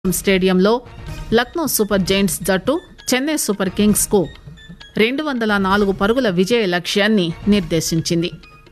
స్టేడియంలో Lucknow super Giants జట్టు Chennai super Kings కు రెండు వందల నాలుగు పరుగుల విజయ లక్ష్యాన్ని నిర్దేశించింది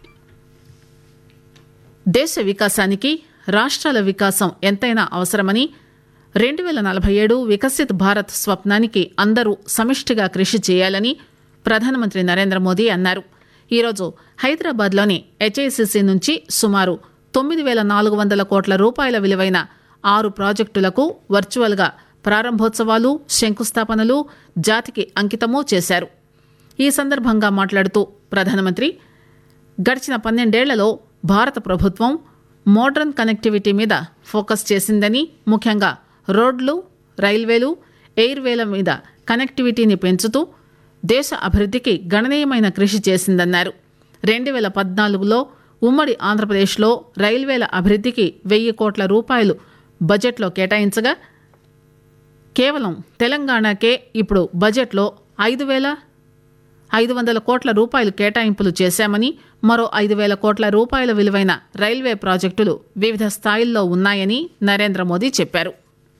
దేశ వికాసానికి రాష్ట్రాల వికాసం ఎంతైనా అవసరమని రెండు వేల నలభై ఏడు వికసిత్ భారత్ స్వప్నానికి అందరూ సమిష్టిగా కృషి చేయాలని ప్రధానమంత్రి నరేంద్ర మోదీ అన్నారు ఈరోజు హైదరాబాద్లోని హెచ్ఐసిసి నుంచి సుమారు తొమ్మిది వేల నాలుగు వందల కోట్ల రూపాయల విలువైన ఆరు ప్రాజెక్టులకు వర్చువల్గా ప్రారంభోత్సవాలు శంకుస్థాపనలు జాతికి అంకితమూ చేశారు ఈ సందర్భంగా మాట్లాడుతూ ప్రధానమంత్రి గడిచిన పన్నెండేళ్లలో భారత ప్రభుత్వం మోడర్న్ కనెక్టివిటీ మీద ఫోకస్ చేసిందని ముఖ్యంగా రోడ్లు రైల్వేలు ఎయిర్వేల మీద కనెక్టివిటీని పెంచుతూ దేశ అభివృద్ధికి గణనీయమైన కృషి చేసిందన్నారు రెండు వేల పద్నాలుగులో ఉమ్మడి ఆంధ్రప్రదేశ్లో రైల్వేల అభివృద్ధికి వెయ్యి కోట్ల రూపాయలు బడ్జెట్లో కేటాయించగా కేవలం తెలంగాణకే ఇప్పుడు బడ్జెట్లో ఐదు వేల ఐదు వందల కోట్ల రూపాయలు కేటాయింపులు చేశామని మరో ఐదు వేల కోట్ల రూపాయల విలువైన రైల్వే ప్రాజెక్టులు వివిధ స్థాయిల్లో ఉన్నాయని నరేంద్ర మోదీ చెప్పారు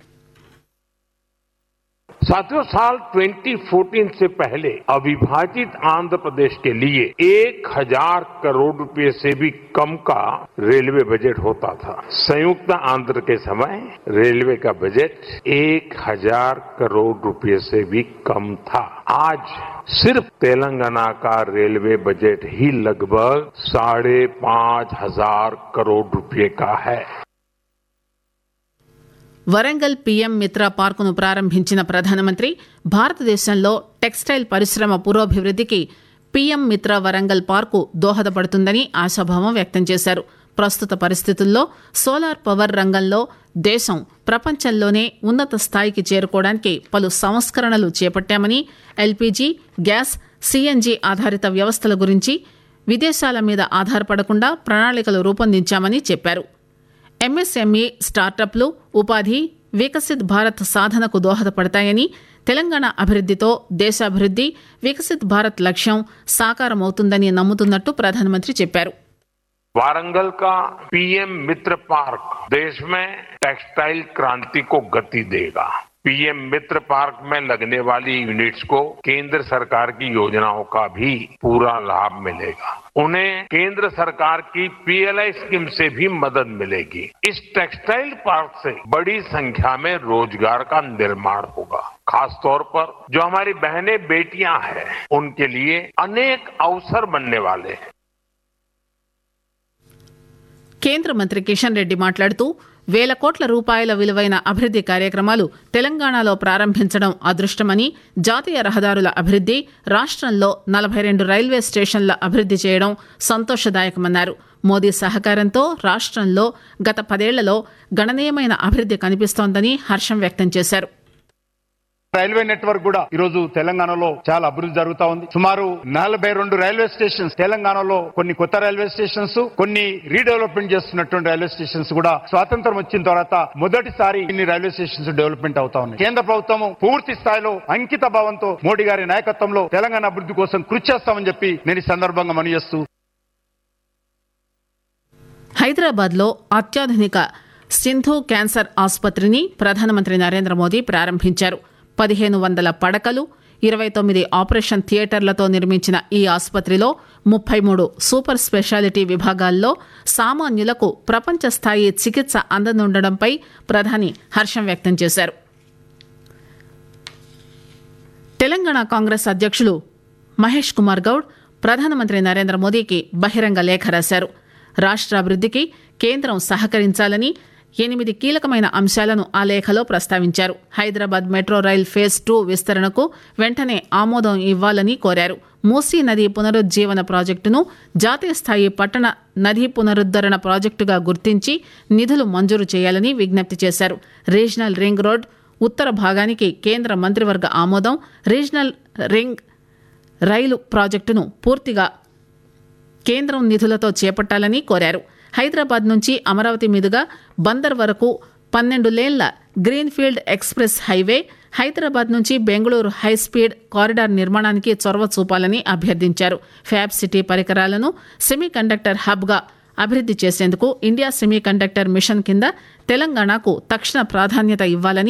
साथियों साल 2014 से पहले अविभाजित आंध्र प्रदेश के लिए एक हजार करोड़ रुपए से भी कम का रेलवे बजट होता था संयुक्त आंध्र के समय रेलवे का बजट एक हजार करोड़ रुपए से भी कम था आज सिर्फ तेलंगाना का रेलवे बजट ही लगभग साढ़े पांच हजार करोड़ रुपए का है వరంగల్ పీఎం మిత్ర పార్కును ప్రారంభించిన ప్రధానమంత్రి భారతదేశంలో టెక్స్టైల్ పరిశ్రమ పురోభివృద్ధికి పీఎం మిత్ర వరంగల్ పార్కు దోహదపడుతుందని ఆశాభావం వ్యక్తం చేశారు ప్రస్తుత పరిస్థితుల్లో సోలార్ పవర్ రంగంలో దేశం ప్రపంచంలోనే ఉన్నత స్థాయికి చేరుకోవడానికి పలు సంస్కరణలు చేపట్టామని ఎల్పీజీ గ్యాస్ సీఎన్జీ ఆధారిత వ్యవస్థల గురించి విదేశాల మీద ఆధారపడకుండా ప్రణాళికలు రూపొందించామని చెప్పారు ఎంఎస్ఎంఈ స్టార్టప్లు ఉపాధి వికసిత్ భారత్ సాధనకు దోహదపడతాయని తెలంగాణ అభివృద్దితో దేశాభివృద్ది వికసిత్ భారత్ లక్ష్యం సాకారమవుతుందని నమ్ముతున్నట్టు ప్రధానమంత్రి చెప్పారు वारंगल का पीएम मित्र पार्क देश में टेक्सटाइल क्रांति को गति देगा पीएम मित्र पार्क में लगने वाली यूनिट्स को केंद्र सरकार की योजनाओं का भी पूरा लाभ मिलेगा उन्हें केंद्र सरकार की पीएलआई स्कीम से भी मदद मिलेगी इस टेक्सटाइल पार्क से बड़ी संख्या में रोजगार का निर्माण होगा खासतौर पर जो हमारी बहनें बेटियां हैं उनके लिए अनेक अवसर बनने वाले हैं కేంద్ర మంత్రి కిషన్ రెడ్డి మాట్లాడుతూ వేల కోట్ల రూపాయల విలువైన అభివృద్ది కార్యక్రమాలు తెలంగాణలో ప్రారంభించడం అదృష్టమని జాతీయ రహదారుల అభివృద్ది రాష్టంలో నలభై రెండు రైల్వే స్టేషన్ల అభివృద్ది చేయడం సంతోషదాయకమన్నారు మోదీ సహకారంతో రాష్టంలో గత పదేళ్లలో గణనీయమైన అభివృద్ది కనిపిస్తోందని హర్షం వ్యక్తం చేశారు రైల్వే నెట్వర్క్ కూడా ఈ రోజు తెలంగాణలో చాలా అభివృద్ధి జరుగుతా ఉంది సుమారు నలభై రెండు రైల్వే స్టేషన్స్ తెలంగాణలో కొన్ని కొత్త రైల్వే స్టేషన్స్ కొన్ని రీడెవలప్మెంట్ చేస్తున్నటువంటి రైల్వే స్టేషన్స్ కూడా స్వాతంత్రం వచ్చిన తర్వాత మొదటిసారి ఇన్ని రైల్వే స్టేషన్స్ డెవలప్మెంట్ అవుతా ఉన్నాయి కేంద్ర ప్రభుత్వం పూర్తి స్థాయిలో అంకిత భావంతో మోడీ గారి నాయకత్వంలో తెలంగాణ అభివృద్ధి కోసం కృషి చేస్తామని చెప్పి నేను ఈ సందర్భంగా మనవి హైదరాబాద్ లో అత్యాధునిక సింధు క్యాన్సర్ ఆసుపత్రిని ప్రధానమంత్రి నరేంద్ర మోదీ ప్రారంభించారు పదిహేను వందల పడకలు ఇరవై తొమ్మిది ఆపరేషన్ థియేటర్లతో నిర్మించిన ఈ ఆసుపత్రిలో ముప్పై మూడు సూపర్ స్పెషాలిటీ విభాగాల్లో సామాన్యులకు ప్రపంచ స్థాయి చికిత్స అందనుండడంపై ప్రధాని హర్షం వ్యక్తం చేశారు తెలంగాణ కాంగ్రెస్ అధ్యక్షులు మహేష్ కుమార్ గౌడ్ ప్రధానమంత్రి నరేంద్ర మోదీకి బహిరంగ లేఖ రాశారు రాష్ట్రాభివృద్ధికి కేంద్రం సహకరించాలని ఎనిమిది కీలకమైన అంశాలను ఆ లేఖలో ప్రస్తావించారు Hyderabad metro rail phase two విస్తరణకు వెంటనే ఆమోదం ఇవ్వాలని కోరారు మూసీ నది పునరుజ్జీవన ప్రాజెక్టును జాతీయ స్థాయి పట్టణ నదీ పునరుద్దరణ ప్రాజెక్టుగా గుర్తించి నిధులు మంజూరు చేయాలని విజ్ఞప్తి చేశారు రీజనల్ రింగ్ రోడ్ ఉత్తర భాగానికి కేంద్ర మంత్రివర్గ ఆమోదం రీజనల్ రింగ్ రైలు ప్రాజెక్టును పూర్తిగా కేంద్రం నిధులతో చేపట్టాలని కోరారు హైదరాబాద్ నుంచి అమరావతి మీదుగా బందర్ వరకు పన్నెండు లేన్ల గ్రీన్ఫీల్డ్ ఎక్స్ప్రెస్ హైవే హైదరాబాద్ నుంచి బెంగళూరు హైస్పీడ్ కారిడార్ నిర్మాణానికి చొరవ చూపాలని అభ్యర్థించారు ఫ్యాబ్ సిటీ పరికరాలను సెమీ కండక్టర్ హబ్గా అభివృద్ది చేసేందుకు ఇండియా సెమీ కండక్టర్ మిషన్ కింద తెలంగాణకు తక్షణ ప్రాధాన్యత ఇవ్వాలని